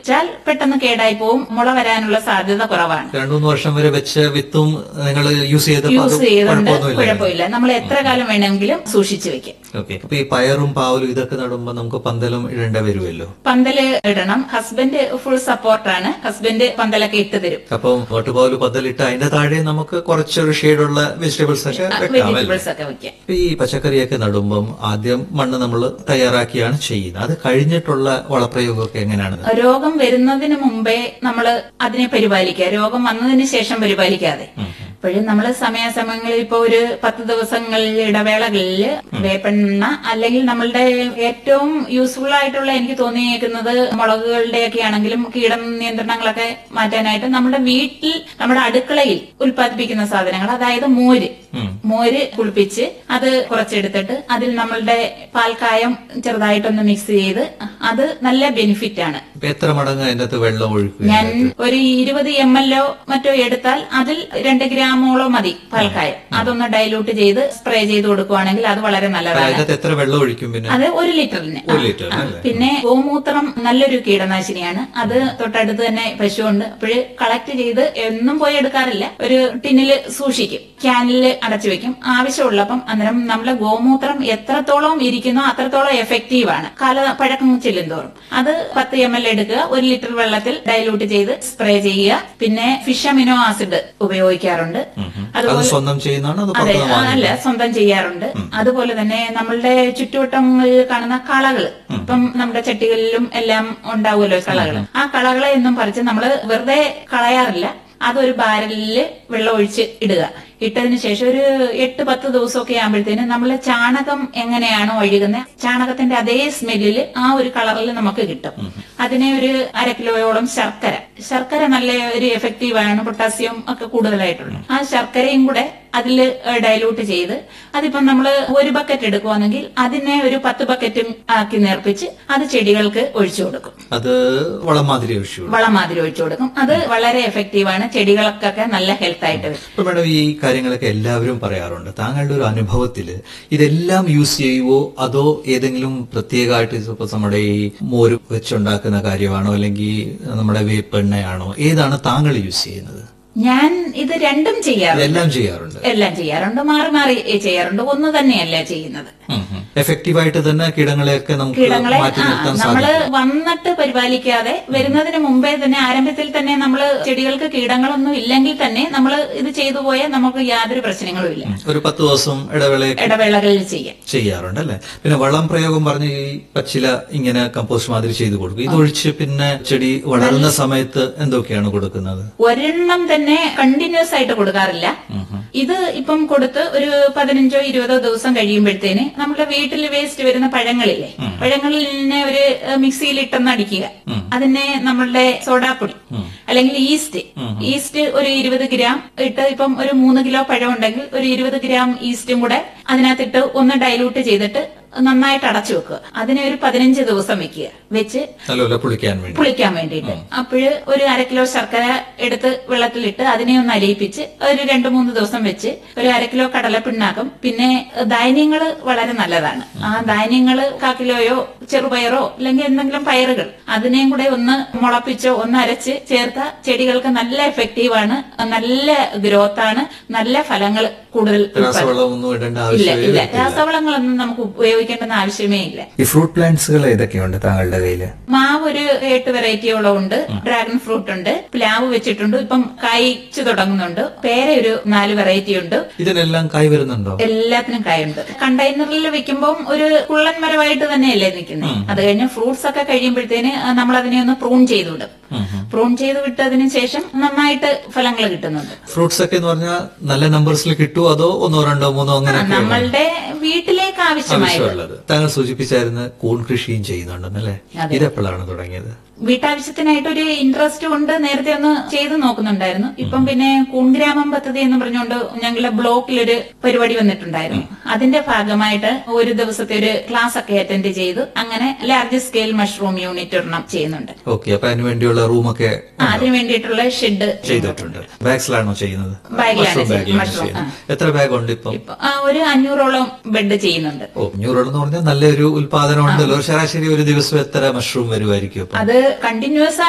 വെച്ചാൽ പെട്ടെന്ന് കേടായി പോവും മുള വരാനുള്ള സാധ്യത കുറവാണ് രണ്ടു മൂന്ന് വർഷം വരെ വെച്ച വിത്തും നിങ്ങൾ യൂസ് ചെയ്തപ്പോൾ അത് യൂസ് ചെയ്തുകൊണ്ട് കുഴപ്പമൊന്നുമില്ല കുഴപ്പമില്ല നമ്മൾ എത്ര കാലം വേണമെങ്കിലും സൂക്ഷിച്ചു വെക്കും ഓക്കെ അപ്പൊ ഈ പയറും പാവലും ഇതൊക്കെ നടുമ്പോ നമുക്ക് പന്തലും ഇടേണ്ട വരുമല്ലോ പന്തല് ഇടണം ഹസ്ബൻഡ് ഫുൾ സപ്പോർട്ടാണ് ഹസ്ബൻഡ് പന്തലൊക്കെ ഇട്ട് തരും അപ്പം വട്ടുപാവല് പന്തലിട്ട് അതിന്റെ താഴെ നമുക്ക് കുറച്ചൊരു ഷെയ്ഡുള്ള വെജിറ്റബിൾസ് ഒക്കെ വെക്കാം അല്ലേ വെജിറ്റബിൾസ് ഒക്കെ വെക്കാം ഇപ്പൊ ഈ പച്ചക്കറിയൊക്കെ നടുമ്പം ആദ്യം മണ്ണ് നമ്മൾ തയ്യാറാക്കിയാണ് ചെയ്യുന്നത് അത് കഴിഞ്ഞിട്ടുള്ള വളപ്രയോഗമൊക്കെ എങ്ങനെയാണ് രോഗം വരുന്നതിന് മുമ്പേ നമ്മൾ അതിനെ പരിപാലിക്കുക രോഗം വന്നതിന് ശേഷം പരിപാലിക്കാതെ അപ്പോഴും നമ്മൾ സമയാസമയങ്ങളിൽ ഇപ്പൊ ഒരു പത്ത് ദിവസങ്ങളിൽ ഇടവേളകളിൽ വേപ്പെണ്ണ അല്ലെങ്കിൽ നമ്മളുടെ ഏറ്റവും യൂസ്ഫുൾ ആയിട്ടുള്ള എനിക്ക് തോന്നിയേക്കുന്നത് മുളകുകളുടെയൊക്കെ ആണെങ്കിലും കീട നിയന്ത്രണങ്ങളൊക്കെ മാറ്റാനായിട്ട് നമ്മുടെ വീട്ടിൽ നമ്മുടെ അടുക്കളയിൽ ഉൽപ്പാദിപ്പിക്കുന്ന സാധനങ്ങൾ അതായത് മോര് മോര് കുളിപ്പിച്ച് അത് കുറച്ചെടുത്തിട്ട് അതിൽ നമ്മളുടെ പാൽക്കായം ചെറുതായിട്ടൊന്ന് മിക്സ് ചെയ്ത് അത് നല്ല ബെനിഫിറ്റ് ആണ് ഇപ്പൊ എത്ര മടങ്ങ് അതിന്റെ അകത്ത് വെള്ളം ഒഴിക്കുക ഞാൻ ഒരു ഇരുപത് എം എൽ ഒ മറ്റോ എടുത്താൽ അതിൽ രണ്ട് ഗ്രാമോളോ മതി പാൽക്കായം അതൊന്ന് ഡൈലൂട്ട് ചെയ്ത് സ്പ്രേ ചെയ്ത് കൊടുക്കുവാണെങ്കിൽ അത് വളരെ നല്ലതാണ് അതിന്റെ അകത്ത് എത്ര വെള്ളം ഒഴിക്കും പിന്നെ അത് ഒരു ലിറ്ററിന് ഒരു ലിറ്റർ ആ, അല്ലേ പിന്നെ ഗോമൂത്രം നല്ലൊരു കീടനാശിനിയാണ് അത് തൊട്ടടുത്ത് തന്നെ പശുവുണ്ട് അപ്പോഴ് കളക്ട് ചെയ്ത് എന്നും പോയി എടുക്കാറില്ല ഒരു ടിന്നില് സൂക്ഷിക്കും ക്യാനില് അടച്ചു വെക്കും ആവശ്യമുള്ളപ്പം അന്നേരം നമ്മളെ ഗോമൂത്രം എത്രത്തോളം ഇരിക്കുന്നോ അത്രത്തോളം എഫക്റ്റീവ് ആണ് കാല പഴക്കം ചെല്ലുന്തോറും അത് പത്ത് എം എൽ എടുക്കുക ഒരു ലിറ്റർ വെള്ളത്തിൽ ഡൈലൂട്ട് ചെയ്ത് സ്പ്രേ ചെയ്യുക പിന്നെ ഫിഷ് അമിനോ ആസിഡ് ഉപയോഗിക്കാറുണ്ട് അത് അതുപോലെ സ്വന്തം ചെയ്യുന്നതാണ് അത് അതെ പുറത്തുനിന്ന് ആ, വാങ്ങുന്നത് അല്ല സ്വന്തം ചെയ്യാറുണ്ട് അതുപോലെ തന്നെ നമ്മളുടെ ചുറ്റുവട്ടങ്ങളിൽ കാണുന്ന കളകള് ഇപ്പം നമ്മുടെ ചട്ടികളിലും എല്ലാം ഉണ്ടാവുമല്ലോ കളകള് ആ കളകളെ ഒന്നും പറിച്ച് നമ്മൾ വെറുതെ കളയാറില്ല അതൊരു ബാരലില് വെള്ളം ഒഴിച്ച് ഇടുക ഇട്ടതിന് ശേഷം ഒരു എട്ട് പത്ത് ദിവസമൊക്കെ ആകുമ്പോഴത്തേന് നമ്മൾ ചാണകം എങ്ങനെയാണോ ഒഴുകുന്നത് ചാണകത്തിന്റെ അതേ സ്മെല്ലില് ആ ഒരു കളറിൽ നമുക്ക് കിട്ടും അതിനെ ഒരു അര കിലോയോളം ശർക്കര ശർക്കര നല്ല ഒരു എഫക്റ്റീവ് ആണ് പൊട്ടാസ്യം ഒക്കെ കൂടുതലായിട്ടുണ്ട് ആ ശർക്കരയും കൂടെ അതിൽ ഡൈലൂട്ട് ചെയ്ത് അതിപ്പം നമ്മൾ ഒരു ബക്കറ്റ് എടുക്കുവാണെങ്കിൽ അതിനെ ഒരു പത്ത് ബക്കറ്റും ആക്കി നേർപ്പിച്ച് അത് ചെടികൾക്ക് ഒഴിച്ചു കൊടുക്കും അത് വളം മാതിരി ഒഴിച്ചു വളം മാതിരി ഒഴിച്ചു കൊടുക്കും അത് വളരെ എഫക്റ്റീവാണ് ചെടികൾക്കൊക്കെ നല്ല ഹെൽത്ത് ആയിട്ട് വരും ഇപ്പൊ മാഡം ഈ കാര്യങ്ങളൊക്കെ എല്ലാവരും പറയാറുണ്ട് താങ്കളുടെ ഒരു അനുഭവത്തില് ഇതെല്ലാം യൂസ് ചെയ്യുവോ അതോ ഏതെങ്കിലും പ്രത്യേകമായിട്ട് ഇപ്പൊ നമ്മുടെ ഈ മോര് വെച്ചുണ്ടാക്കുന്ന കാര്യമാണോ അല്ലെങ്കിൽ നമ്മുടെ വേപ്പെണ്ണയാണോ ഏതാണ് താങ്കൾ യൂസ് ചെയ്യുന്നത് ഞാൻ ഇത് രണ്ടും ചെയ്യാറുണ്ട് ഇതെല്ലാം ചെയ്യാറുണ്ട് എല്ലാം ചെയ്യാറുണ്ട് മാറി മാറി ചെയ്യാറുണ്ട് ഒന്ന് തന്നെയല്ല ചെയ്യുന്നത് എഫക്റ്റീവായിട്ട് തന്നെ കീടങ്ങളെയൊക്കെ നമുക്ക് കീടങ്ങളെ മാറ്റി ആ, നിർത്താൻ നമ്മള് സാധിക്കും വന്നിട്ട് പരിപാലിക്കാതെ വരുന്നതിന് മുമ്പേ തന്നെ ആരംഭത്തിൽ തന്നെ നമ്മൾ ചെടികൾക്ക് കീടങ്ങളൊന്നും ഇല്ലെങ്കിൽ തന്നെ നമ്മൾ ഇത് ചെയ്തു പോയാൽ നമുക്ക് യാതൊരു പ്രശ്നങ്ങളും ഇല്ല ഒരു പത്ത് ദിവസം ഇടവേളയൊക്കെ ഇടവേളകളിൽ ചെയ്യാം ചെയ്യാറുണ്ട് അല്ലെ പിന്നെ വളം പ്രയോഗം പറഞ്ഞ് ഈ പച്ചില ഇങ്ങനെ കമ്പോസ്റ്റ് മാതിരി ചെയ്ത് കൊടുക്കും ഇതൊഴിച്ച് പിന്നെ ചെടി വളരുന്ന സമയത്ത് എന്തൊക്കെയാണ് കൊടുക്കുന്നത് ഒരെണ്ണം തന്നെ കണ്ടിന്യൂസ് ആയിട്ട് കൊടുക്കാറില്ല ഇത് ഇപ്പം കൊടുത്ത് ഒരു പതിനഞ്ചോ ഇരുപതോ ദിവസം കഴിയുമ്പോഴത്തേന് നമ്മുടെ വീട്ടിൽ വേസ്റ്റ് വരുന്ന പഴങ്ങളില്ലേ പഴങ്ങളിൽ തന്നെ ഒരു ഏഹ്, മിക്സിയിൽ ഇട്ടൊന്ന് അടിക്കുക അതിനെ നമ്മളുടെ സോഡാപ്പൊടി അല്ലെങ്കിൽ ഈസ്റ്റ് ഈസ്റ്റ് ഒരു ഇരുപത് ഗ്രാം ഇട്ട് ഇപ്പം ഒരു മൂന്ന് കിലോ പഴം ഉണ്ടെങ്കിൽ ഒരു ഇരുപത് ഗ്രാം ഈസ്റ്റും കൂടെ അതിനകത്തിട്ട് ഒന്ന് ഡൈലൂട്ട് ചെയ്തിട്ട് നന്നായിട്ട് അടച്ചു വെക്കുക അതിനെ ഒരു പതിനഞ്ച് ദിവസം വെക്കുക വെച്ച് നല്ലപോലെ പുളിക്കാൻ വേണ്ടി പുളിക്കാൻ വേണ്ടിയിട്ട് അപ്പോഴ് ഒരു അര കിലോ ശർക്കര എടുത്ത് വെള്ളത്തിലിട്ട് അതിനെ ഒന്ന് അലിയിപ്പിച്ച് ഒരു രണ്ടു മൂന്ന് ദിവസം വെച്ച് ഒരു അര കിലോ കടലപ്പിണ്ണാക്കും പിന്നെ ധാന്യങ്ങൾ വളരെ നല്ലതാണ് ആ ധാന്യങ്ങൾ കാ കിലോയോ ചെറുപയറോ അല്ലെങ്കിൽ എന്തെങ്കിലും പയറുകൾ അതിനെയും കൂടെ ഒന്ന് മുളപ്പിച്ചോ ഒന്ന് അരച്ച് ചേർത്ത ചെടികൾക്ക് നല്ല എഫക്റ്റീവ് ആണ് നല്ല ഗ്രോത്ത് ആണ് നല്ല ഫലങ്ങൾ കൂടുതൽ ഉൽപ്പാദിപ്പിക്കും. രാസവളമൊന്നും ഇടേണ്ട ഇല്ല ആവശ്യമേ ഇല്ല വരത്തില്ല. രാസവളങ്ങളൊന്നും നമുക്ക് ഉപയോഗിക്കേണ്ടെന്ന ആവശ്യമേ ഇല്ല ഈ ഫ്രൂട്ട് പ്ലാന്റ്സുകൾ ഏതൊക്കെയുണ്ട് താങ്കളുടെ കയ്യില് മാവ് ഒരു എട്ട് വെറൈറ്റിയോളം ഉണ്ട് ഡ്രാഗൺ ഫ്രൂട്ട് ഉണ്ട് പ്ലാവ് വെച്ചിട്ടുണ്ട് ഇപ്പം കായ്ച്ചു തുടങ്ങുന്നുണ്ട് പേര ഒരു നാല് വെറൈറ്റി ഉണ്ട് ഇതിനെല്ലാം കായ് വരുന്നുണ്ടോ എല്ലാത്തിനും കായുണ്ട് കണ്ടെയ്നറിൽ വെക്കുമ്പോൾ ഒരു കുള്ളൻ മരമായിട്ട് തന്നെയല്ലേ നിൽക്കുന്നത് അത് കഴിഞ്ഞ് ഫ്രൂട്ട്സ് ഒക്കെ കഴിയുമ്പോഴത്തേന് നമ്മൾ അതിനെ ഒന്ന് പ്രൂൺ ചെയ്ത് വിടും പ്രൂൺ ചെയ്ത് വിട്ടതിന് ശേഷം നന്നായിട്ട് ഫലങ്ങൾ കിട്ടുന്നുണ്ട് ഫ്രൂട്ട്സ് ഒക്കെ എന്ന് പറഞ്ഞാൽ നല്ല നമ്പേഴ്സിൽ കിട്ടുമോ അതോ ഒന്നോ രണ്ടോ മൂന്നോ അങ്ങനെ നമ്മളുടെ വീട്ടിലേക്ക് ആവശ്യമായത് ആവശ്യമുള്ളത് താങ്കൾ സൂചിപ്പിച്ചായിരുന്നു കൂൺ കൃഷിയും ചെയ്യുന്നുണ്ടെന്നല്ലേ ഇതെപ്പോഴാണ് തുടങ്ങിയത് വീട്ടാവശ്യത്തിനായിട്ട് ഒരു ഇൻട്രസ്റ്റ് കൊണ്ട് നേരത്തെ ഒന്ന് ചെയ്തു നോക്കുന്നുണ്ടായിരുന്നു ഇപ്പം പിന്നെ കൂൺഗ്രാമം പദ്ധതി എന്ന് പറഞ്ഞുകൊണ്ട് ഞങ്ങളുടെ ബ്ലോക്കിലൊരു പരിപാടി വന്നിട്ടുണ്ടായിരുന്നു അതിന്റെ ഭാഗമായിട്ട് ഒരു ദിവസത്തെ ഒരു ക്ലാസ് ഒക്കെ അറ്റൻഡ് ചെയ്തു അങ്ങനെ ലാർജ് സ്കെയിൽ മഷ്റൂം യൂണിറ്റ് ഒരെണ്ണം ചെയ്യുന്നുണ്ട് ഓക്കെ അപ്പൊ അതിന് വേണ്ടിയുള്ള റൂമൊക്കെ ആ, അതിന് വേണ്ടിയിട്ടുള്ള ഷെഡ് ചെയ്തിട്ടുണ്ട് ബാഗ്സിലാണോ ചെയ്യുന്നത് ബാഗിലാണ് മഷ്റൂം ചെയ്യുന്നത്. ബാഗിലാണ് മഷ്റൂം, ചെയ്യുന്നത് എത്ര ബാഗ് ഉണ്ട് ഇപ്പം ഇപ്പൊ ആ, ഒരു അഞ്ഞൂറോളം ബെഡ് ചെയ്യുന്നുണ്ട് ഓ അഞ്ഞൂറോളം എന്ന് പറഞ്ഞാൽ നല്ലൊരു ഉൽപാദനം ഉണ്ടല്ലോ ശരാശരി ഒരു ദിവസം എത്ര മഷ്റൂം വരുമായിരിക്കും അപ്പം അത് കണ്ടിന്യൂസ്